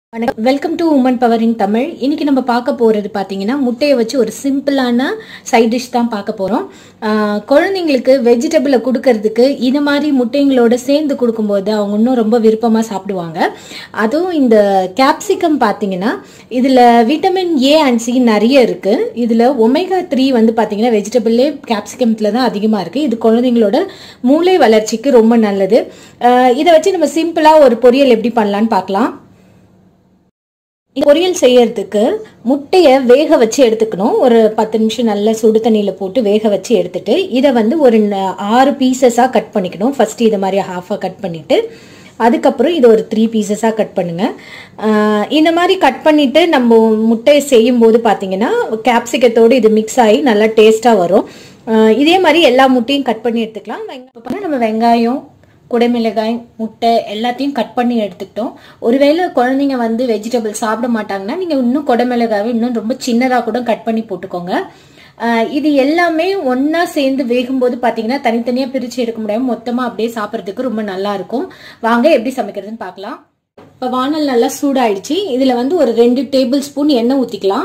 வணக்கம் welcome to woman power in Tamil இன்னைக்கு நம்ம பார்க்க போகிறது பார்த்தீங்கன்னா முட்டையை வச்சு ஒரு சிம்பிளான சைட் டிஷ் தான் பார்க்க போகிறோம் குழந்தைங்களுக்கு வெஜிடபிளை கொடுக்கறதுக்கு இது மாதிரி முட்டைங்களோட சேர்ந்து கொடுக்கும்போது அவங்க இன்னும் ரொம்ப விருப்பமாக சாப்பிடுவாங்க அதுவும் இந்த கேப்சிகம் பார்த்தீங்கன்னா இதில் விட்டமின் ஏ அண்ட் சி நிறைய இருக்குது இதில் ஒமேகா த்ரீ வந்து பார்த்தீங்கன்னா வெஜிடபிள்லே கேப்சிகம்ல தான் அதிகமாக இருக்குது இது குழந்தைங்களோட மூளை வளர்ச்சிக்கு ரொம்ப நல்லது ஆஹ் இதை வச்சு நம்ம சிம்பிளாக ஒரு பொரியல் எப்படி பண்ணலான்னு பார்க்கலாம் இந்த பொரியல் செய்யறதுக்கு முட்டையை வேக வச்சு எடுத்துக்கணும் ஒரு பத்து நிமிஷம் நல்லா சுடு தண்ணியில் போட்டு வேக வச்சு எடுத்துட்டு இதை வந்து ஒரு ந- ஆறு பீசஸாக கட் பண்ணிக்கணும் ஃபர்ஸ்ட் இது மாதிரி ஹாஃபாக கட் பண்ணிட்டு அதுக்கப்புறம் இது ஒரு த்ரீ பீசஸாக கட் பண்ணுங்க ஆஹ் இந்த மாதிரி கட் பண்ணிட்டு நம்ம முட்டையை செய்யும் போது பார்த்தீங்கன்னா கேப்சிகத்தோடு இது மிக்ஸ் ஆகி நல்லா டேஸ்ட்டாக வரும் ஆஹ் இதே மாதிரி எல்லா முட்டையும் கட் பண்ணி எடுத்துக்கலாம் வெங்க- இப்ப நம்ம வெங்காயம் குடைமிளகாய் முட்டை எல்லாத்தையும் கட் பண்ணி எடுத்துக்கிட்டோம் ஒருவேளை குழந்தைங்க வந்து வெஜிடபிள் சாப்பிட மாட்டாங்கன்னா நீங்கள் இன்னும் குடைமிளகாவை இன்னும் ரொம்ப சின்னதாக கூட கட் பண்ணி போட்டுக்கோங்க ஆஹ் இது எல்லாமே ஒன்றா சேர்ந்து வேகும்போது பார்த்தீங்கன்னா தனித்தனியாக பிரித்து எடுக்க முடியாமல் மொத்தமாக அப்படியே சாப்பிட்றதுக்கு ரொம்ப நல்லா இருக்கும் வாங்க எப்படி சமைக்கிறதுன்னு பார்க்கலாம் இப்போ வானல் நல்லா சூடாயிடுச்சு இதில் வந்து ஒரு ரெண்டு டேபிள் ஸ்பூன் எண்ணெய் ஊற்றிக்கலாம்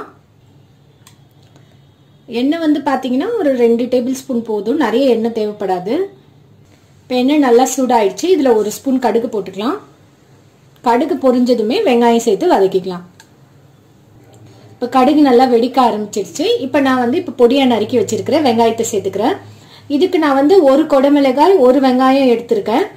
எண்ணெய் வந்து பார்த்தீங்கன்னா ஒரு ரெண்டு டேபிள் ஸ்பூன் போதும் நிறைய எண்ணெய் தேவைப்படாது இப்போ எண்ணெய் நல்லா சூடாயிடுச்சு இதில் ஒரு ஸ்பூன் கடுகு போட்டுக்கலாம் கடுகு பொரிஞ்சதுமே வெங்காயம் சேர்த்து வதக்கிக்கலாம் இப்போ கடுகு நல்லா வெடிக்க ஆரம்பிச்சிருச்சு இப்போ நான் வந்து இப்போ பொடியாக நறுக்கி வச்சிருக்கிறேன் வெங்காயத்தை சேர்த்துக்கிறேன் இதுக்கு நான் வந்து ஒரு குடமிளகாய் ஒரு வெங்காயம் எடுத்திருக்கேன்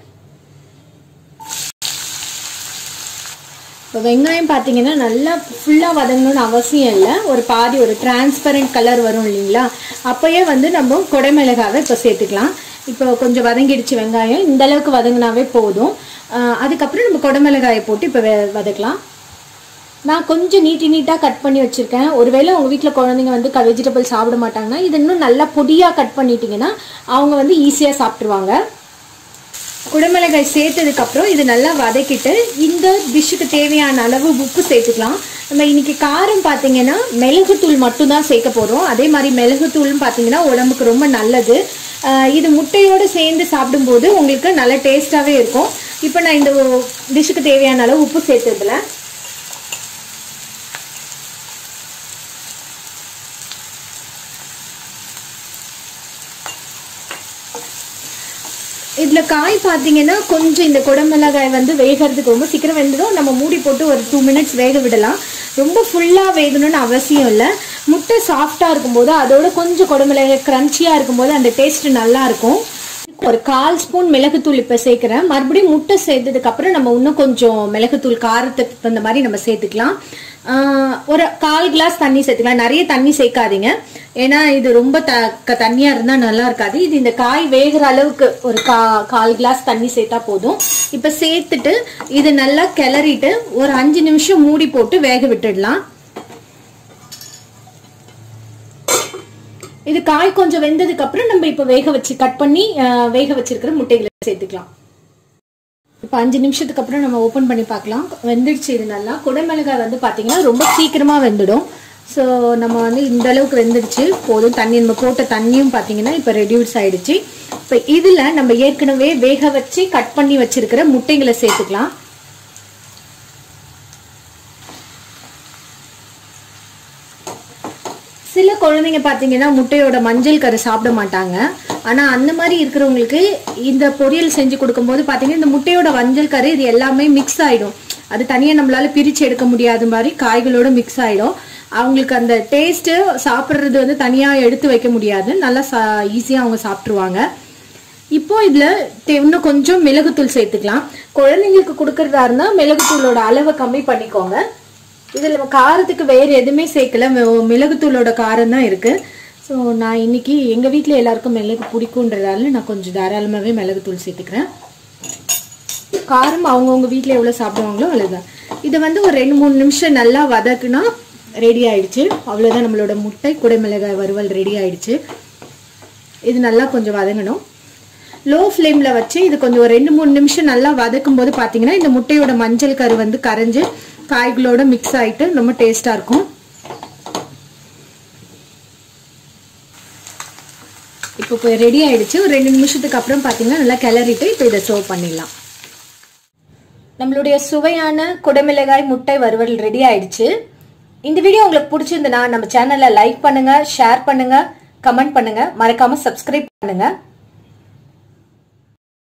இப்போ வெங்காயம் பார்த்தீங்கன்னா நல்லா ஃபுல்லாக வதங்கணும்னு அவசியம் இல்லை ஒரு பாதி ஒரு டிரான்ஸ்பரண்ட் கலர் வரும் இல்லைங்களா அப்போயே வந்து நம்ம குடைமிளகாவை இப்போ சேர்த்துக்கலாம் இப்போ கொஞ்சம் வதங்கிடுச்சு வெங்காயம் இந்த அளவுக்கு வதங்கினாவே போதும் ஆஹ் அதுக்கப்புறம் நம்ம குடமிளகாயை போட்டு இப்போ வெ- வதக்கலாம் நான் கொஞ்சம் நீட்டி நீட்டாக கட் பண்ணி வச்சுருக்கேன் ஒருவேளை உங்கள் வீட்டில் குழந்தைங்க வந்து க வெஜிடபிள் சாப்பிட மாட்டாங்கன்னா இது இன்னும் நல்லா பொடியாக கட் பண்ணிட்டீங்கன்னா அவங்க வந்து ஈஸியாக சாப்பிட்ருவாங்க குடமிளகாய் சேர்த்ததுக்கு அப்புறம் இது நல்லா வதக்கிட்டு இந்த டிஷ்ஷுக்கு தேவையான அளவு உப்பு சேர்த்துக்கலாம் நம்ம இன்னைக்கு காரம் பார்த்தீங்கன்னா மிளகுத்தூள் மட்டும்தான் சேர்க்க போகிறோம் அதே மாதிரி மிளகுத்தூள்னு பார்த்தீங்கன்னா உடம்புக்கு ரொம்ப நல்லது ஆஹ் இது முட்டையோடு சேர்ந்து சாப்பிடும்போது உங்களுக்கு நல்ல டேஸ்டாகவே இருக்கும் இப்போ நான் இந்த டிஷ்ஷுக்கு தேவையான அளவு உப்பு சேர்த்ததுல இதுல காய் பார்த்தீங்கன்னா கொஞ்சம் இந்த குடமிளகாய் வந்து வேகிறதுக்கு ரொம்ப சீக்கிரம் வெந்துடும் நம்ம மூடி போட்டு ஒரு டூ மினிட்ஸ் வேக விடலாம் ரொம்ப ஃபுல்லாக வேகணும்னு அவசியம் இல்லை முட்டை சாஃப்டாக இருக்கும்போது அதோட கொஞ்சம் குடமிளகாய் க்ரன்ச்சியாக இருக்கும்போது அந்த டேஸ்ட் நல்லா இருக்கும் ஒரு கால் ஸ்பூன் மிளகுத்தூள் இப்போ சேர்க்குறேன் மறுபடியும் முட்டை சேர்த்ததுக்கு அப்புறம் நம்ம இன்னும் கொஞ்சம் மிளகுத்தூள் காரத்துக்கு தகுந்த மாதிரி நம்ம சேர்த்துக்கலாம் ஆஹ் ஒரு கால் கிளாஸ் தண்ணி சேர்த்துக்கலாம் நிறைய தண்ணி சேர்க்காதீங்க ஏன்னா இது ரொம்ப த க- தண்ணியா இருந்தா நல்லா இருக்காது இது இந்த காய் வேகிற அளவுக்கு ஒரு கா கால் கிளாஸ் தண்ணி சேர்த்தா போதும் இப்ப சேர்த்துட்டு இது நல்லா கிளறிட்டு ஒரு அஞ்சு நிமிஷம் மூடி போட்டு வேக விட்டுடலாம் இது காய் கொஞ்சம் வெந்ததுக்கு அப்புறம் நம்ம இப்ப வேக வச்சு கட் பண்ணி ஆஹ் வேக வச்சிருக்கிற முட்டைகளை சேர்த்துக்கலாம் இப்போ அஞ்சு நிமிஷத்துக்கு அப்புறம் நம்ம ஓப்பன் பண்ணி பார்க்கலாம் வெந்துடுச்சு இது நல்லா குடமிளகாய் வந்து பார்த்தீங்கன்னா ரொம்ப சீக்கிரமாக வெந்துடும் ஸோ நம்ம வந்து இந்த அளவுக்கு வெந்துடுச்சு போதும் தண்ணி நம்ம போட்ட தண்ணியும் பார்த்தீங்கன்னா இப்போ ரெடியூஸ் ஆயிடுச்சு இப்போ இதில் நம்ம ஏற்கனவே வேக வச்சு கட் பண்ணி வச்சிருக்கிற முட்டைகளை சேர்த்துக்கலாம் சில குழந்தைங்க பார்த்தீங்கன்னா முட்டையோட மஞ்சள் கரு சாப்பிட மாட்டாங்க ஆனால் அந்த மாதிரி இருக்கிறவங்களுக்கு இந்த பொரியல் செஞ்சு கொடுக்கும்போது பார்த்தீங்கன்னா இந்த முட்டையோட மஞ்சள் கரு இது எல்லாமே மிக்ஸ் ஆயிடும் அது தனியாக நம்மளால பிரித்து எடுக்க முடியாத மாதிரி காய்களோட மிக்ஸ் ஆயிடும் அவங்களுக்கு அந்த டேஸ்ட்டு சாப்பிட்றது வந்து தனியாக எடுத்து வைக்க முடியாது நல்லா சா ஈஸியாக அவங்க சாப்பிட்ருவாங்க இப்போ இதில் இன்னும் கொஞ்சம் மிளகுத்தூள் சேர்த்துக்கலாம் குழந்தைங்களுக்கு கொடுக்கறதா இருந்தால் மிளகுத்தூளோட அளவை கம்மி பண்ணிக்கோங்க இதில் நம்ம காரத்துக்கு வேறு எதுவுமே சேர்க்கல மி- மிளகுத்தூளோட காரம் தான் இருக்குது ஸோ நான் இன்னைக்கு எங்கள் வீட்டில் எல்லாருக்கும் மிளகு பிடிக்குன்றதால நான் கொஞ்சம் தாராளமாகவே மிளகுத்தூள் சேர்த்துக்கிறேன் காரம் அவங்கவுங்க வீட்டில் எவ்வளோ சாப்பிடுவாங்களோ அவ்வளோதான் இதை வந்து ஒரு ரெண்டு மூணு நிமிஷம் நல்லா வதக்குனா ரெடி ஆயிடுச்சு அவ்வளோதான் நம்மளோட முட்டை குடைமிளகாய் வறுவல் ரெடி ஆயிடுச்சு இது நல்லா கொஞ்சம் வதங்கணும் லோ ஃப்ளேமில் வச்சு இது கொஞ்சம் ஒரு ரெண்டு மூணு நிமிஷம் நல்லா வதக்கும் போது பார்த்தீங்கன்னா இந்த முட்டையோட மஞ்சள் கரு வந்து கரைஞ்சு காய்களோட மிக்ஸ் ஆயிட்டு ரொம்ப டேஸ்டாக இருக்கும் இப்போ இப்போ ரெடி ஆயிடுச்சு ஒரு ரெண்டு நிமிஷத்துக்கு அப்புறம் பார்த்தீங்கன்னா நல்லா கிளறிட்டு இப்போ இதை சர்வ் பண்ணிடலாம் நம்மளுடைய சுவையான குடமிளகாய் முட்டை வறுவல் ரெடி ஆயிடுச்சு இந்த வீடியோ உங்களுக்கு பிடிச்சிருந்தனா நம்ம சேனலை லைக் பண்ணுங்க ஷேர் பண்ணுங்க கமெண்ட் பண்ணுங்க மறக்காம சப்ஸ்கிரைப் பண்ணுங்க